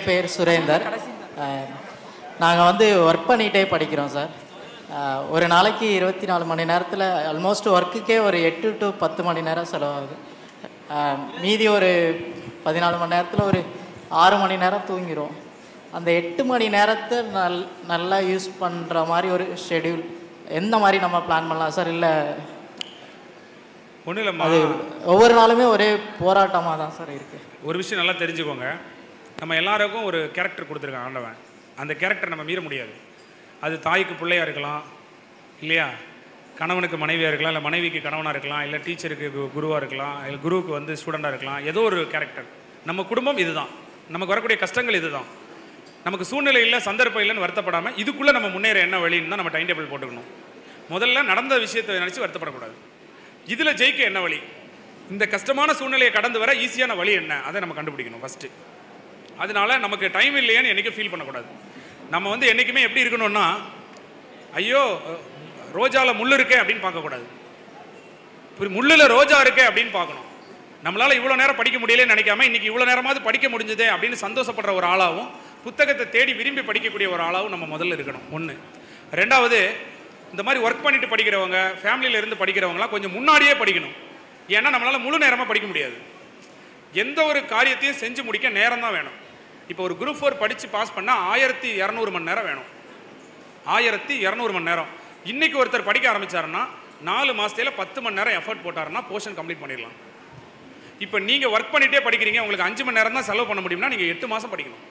பேர் சுரேந்தர் நாங்கள் வந்து ஒர்க் பண்ணிகிட்டே படிக்கிறோம் சார் அஹ், ஒரு நாளைக்கு இருபத்தி நாலு மணி நேரத்தில் ஆல்மோஸ்ட் ஒர்க்குக்கே ஒரு எட்டு டு பத்து மணி நேரம் செலவாகுது அஹ், மீதி ஒரு பதினாலு மணி நேரத்தில் ஒரு ஆறு மணி நேரம் தூங்கிடும் அந்த எட்டு மணி நேரத்தை நல் நல்லா யூஸ் பண்ணுற மாதிரி ஒரு ஷெட்யூல் எந்த மாதிரி நம்ம பிளான் பண்ணலாம் சார் இல்லை ஒன்றும் இல்லைம்மா அது ஒவ்வொரு நாளுமே ஒரே போராட்டமாக தான் சார் இருக்குது ஒரு விஷயம் நல்லா தெரிஞ்சுக்கோங்க நம்ம எல்லாருக்கும் ஒரு கேரக்டர் கொடுத்துருக்கான் ஆண்டவன் அந்த கேரக்டர் நம்ம மீற முடியாது அது தாய்க்கு பிள்ளையா இருக்கலாம் இல்லையா கணவனுக்கு மனைவியாக இருக்கலாம் இல்லை மனைவிக்கு கணவனாக இருக்கலாம் இல்லை டீச்சருக்கு குருவாக இருக்கலாம் இல்லை குருவுக்கு வந்து ஸ்டூடெண்ட்டாக இருக்கலாம் ஏதோ ஒரு கேரக்டர் நம்ம குடும்பம் இதுதான் நமக்கு வரக்கூடிய கஷ்டங்கள் இதுதான் நமக்கு சூழ்நிலை இல்லை சந்தர்ப்பம் இல்லைன்னு வருத்தப்படாமல் இதுக்குள்ளே நம்ம முன்னேற என்ன வழின்னு தான் நம்ம டைம் டேபிள் போட்டுக்கணும் முதல்ல நடந்த விஷயத்தை நினச்சி வருத்தப்படக்கூடாது இதில் ஜெயிக்க என்ன வழி இந்த கஷ்டமான சூழ்நிலையை கடந்து வர ஈஸியான வழி என்ன அதை நம்ம கண்டுபிடிக்கணும் ஃபஸ்ட்டு அதனால நமக்கு டைம் இல்லையேன்னு என்றைக்கும் ஃபீல் பண்ணக்கூடாது நம்ம வந்து என்றைக்குமே எப்படி இருக்கணும்னா ஐயோ ரோஜாவில் முள் இருக்கே அப்படின்னு பார்க்கக்கூடாது இப்படி முள்ளில் ரோஜா இருக்கே அப்படின்னு பார்க்கணும் நம்மளால் இவ்வளோ நேரம் படிக்க முடியலன்னு நினைக்காம இன்னைக்கு இவ்வளோ நேரமாவது படிக்க முடிஞ்சதே அப்படின்னு சந்தோஷப்படுற ஒரு ஆளாகவும் புத்தகத்தை தேடி விரும்பி படிக்கக்கூடிய ஒரு ஆளாகவும் நம்ம முதல்ல இருக்கணும் ஒன்று ரெண்டாவது இந்த மாதிரி ஒர்க் பண்ணிட்டு படிக்கிறவங்க ஃபேமிலியில் இருந்து படிக்கிறவங்களாம் கொஞ்சம் முன்னாடியே படிக்கணும் ஏன்னா நம்மளால் முழு நேரமாக படிக்க முடியாது எந்த ஒரு காரியத்தையும் செஞ்சு முடிக்க நேரம் தான் வேணும் இப்போ ஒரு குரூப் ஃபோர் படித்து பாஸ் பண்ணால் ஆயிரத்தி இரநூறு மணி நேரம் வேணும் ஆயிரத்தி இரநூறு மணி நேரம் இன்னைக்கு ஒருத்தர் படிக்க ஆரம்பிச்சாருன்னா நாலு மாசத்துல பத்து மணி நேரம் எஃபர்ட் போட்டாருன்னா போர்ஷன் கம்ப்ளீட் பண்ணிடலாம் இப்போ நீங்கள் ஒர்க் பண்ணிட்டே படிக்கிறீங்க உங்களுக்கு அஞ்சு மணி நேரம் தான் செலவு பண்ண முடியும்னா நீங்கள் எட்டு மாதம் படிக்கணும்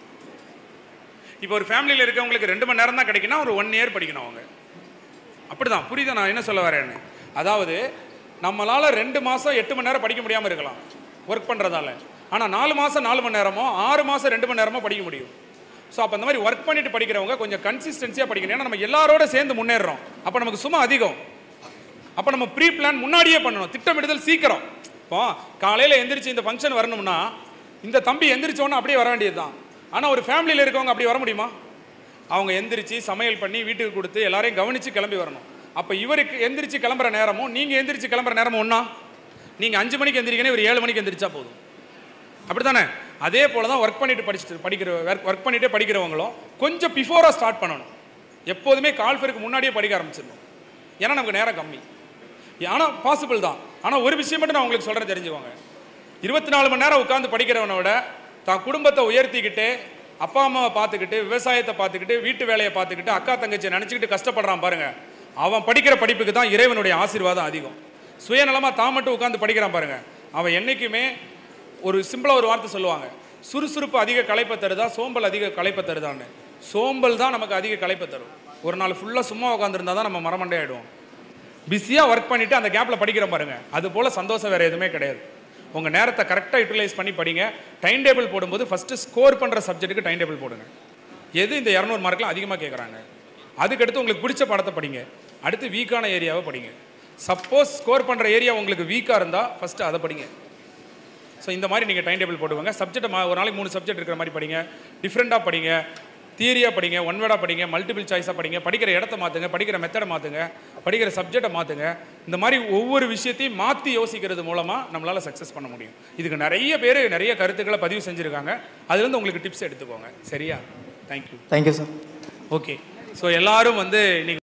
இப்போ ஒரு ஃபேமிலியில் இருக்கவங்களுக்கு ரெண்டு மணி நேரம் தான் கிடைக்குன்னா ஒரு ஒன் இயர் படிக்கணும் அவங்க அப்படிதான் புரியுதா நான் என்ன சொல்ல வரேன்னு அதாவது நம்மளால் ரெண்டு மாதம் எட்டு மணி நேரம் படிக்க முடியாமல் இருக்கலாம் ஒர்க் பண்ணுறதால ஆனால் நாலு மாதம் நாலு மணி நேரமோ ஆறு மாதம் ரெண்டு மணி நேரமோ படிக்க முடியும் ஸோ அப்போ அந்த மாதிரி ஒர்க் பண்ணிட்டு படிக்கிறவங்க கொஞ்சம் கன்சிஸ்டன்சியாக படிக்கணும் ஏன்னா நம்ம எல்லாரோட சேர்ந்து முன்னேறுறோம் அப்போ நமக்கு சும்மா அதிகம் அப்போ நம்ம ப்ரீ பிளான் முன்னாடியே பண்ணணும் திட்டமிடுதல் சீக்கிரம் இப்போ காலையில் எந்திரிச்சு இந்த ஃபங்க்ஷன் வரணும்னா இந்த தம்பி எந்திரிச்ச உடனே அப்படியே வர வேண்டியது தான் ஆனால் ஒரு ஃபேமிலியில் இருக்கவங்க அப்படி வர முடியுமா அவங்க எந்திரிச்சு சமையல் பண்ணி வீட்டுக்கு கொடுத்து எல்லாரையும் கவனித்து கிளம்பி வரணும் அப்போ இவருக்கு எந்திரிச்சு கிளம்புற நேரமும் நீங்கள் எந்திரிச்சு கிளம்புற நேரமும் ஒன்றா நீங்கள் அஞ்சு மணிக்கு எந்திரிக்கணும் இவர் ஏழு மணிக்கு எந்திரிச்சா போதும் அப்படித்தானே அதே போல தான் ஒர்க் பண்ணிட்டு படிச்சுட்டு படிக்கிற ஒர்க் பண்ணிட்டே படிக்கிறவங்களும் கொஞ்சம் பிஃபோராக ஸ்டார்ட் பண்ணணும் எப்போதுமே கால்ஃபருக்கு முன்னாடியே படிக்க ஆரம்பிச்சிடணும் ஏன்னா நமக்கு நேரம் கம்மி ஆனால் பாசிபிள் தான் ஆனால் ஒரு விஷயம் மட்டும் நான் உங்களுக்கு சொல்கிறேன் தெரிஞ்சுக்கோங்க இருபத்தி நாலு மணி நேரம் உட்காந்து படிக்கிறவனை விட தான் குடும்பத்தை உயர்த்திக்கிட்டு அப்பா அம்மாவை பார்த்துக்கிட்டு விவசாயத்தை பார்த்துக்கிட்டு வீட்டு வேலையை பார்த்துக்கிட்டு அக்கா தங்கச்சியை நினச்சிக்கிட்டு கஷ்டப்படுறான் பாருங்க அவன் படிக்கிற படிப்புக்கு தான் இறைவனுடைய ஆசீர்வாதம் அதிகம் சுயநலமாக தான் மட்டும் உட்காந்து படிக்கிறான் பாருங்க அவன் என்னைக்குமே ஒரு சிம்பிளாக ஒரு வார்த்தை சொல்லுவாங்க சுறுசுறுப்பு அதிக களைப்பை தருதா சோம்பல் அதிக களைப்பை தருதான்னு சோம்பல் தான் நமக்கு அதிக களைப்பை தரும் ஒரு நாள் ஃபுல்லாக சும்மா உட்காந்துருந்தா தான் நம்ம மரமண்டே ஆயிடுவோம் பிஸியாக ஒர்க் பண்ணிவிட்டு அந்த கேப்பில் படிக்கிற பாருங்க அது போல் சந்தோஷம் வேறு எதுவுமே கிடையாது உங்கள் நேரத்தை கரெக்டாக யூட்டிலைஸ் பண்ணி படிங்க டைம் டேபிள் போடும்போது ஃபஸ்ட்டு ஸ்கோர் பண்ணுற சப்ஜெக்ட்டுக்கு டைம் டேபிள் போடுங்க எது இந்த இரநூறு மார்க்கில் அதிகமாக கேட்குறாங்க அதுக்கடுத்து உங்களுக்கு பிடிச்ச படத்தை படிங்க அடுத்து வீக்கான ஏரியாவை படிங்க சப்போஸ் ஸ்கோர் பண்ணுற ஏரியா உங்களுக்கு வீக்காக இருந்தால் ஃபஸ்ட்டு அதை படிங்க ஸோ இந்த மாதிரி நீங்கள் டைம் டேபிள் போடுவாங்க சப்ஜெக்ட் ஒரு நாளைக்கு மூணு சப்ஜெக்ட் இருக்கிற மாதிரி படிங்க டிஃப்ரெண்ட்டாக படிங்க தியரியாக படிங்க ஒன் வேர்டாக படிங்க மல்டிபிள் சாய்ஸாக படிங்க படிக்கிற இடத்த மாற்றுங்க படிக்கிற மெத்தடை மாற்றுங்க படிக்கிற சப்ஜெக்டை மாற்றுங்க இந்த மாதிரி ஒவ்வொரு விஷயத்தையும் மாற்றி யோசிக்கிறது மூலமாக நம்மளால் சக்ஸஸ் பண்ண முடியும் இதுக்கு நிறைய பேர் நிறைய கருத்துக்களை பதிவு செஞ்சுருக்காங்க அதுலேருந்து உங்களுக்கு டிப்ஸ் எடுத்துக்கோங்க சரியா thank you thank you sir okay so எல்லாரும் வந்து இன்னைக்கு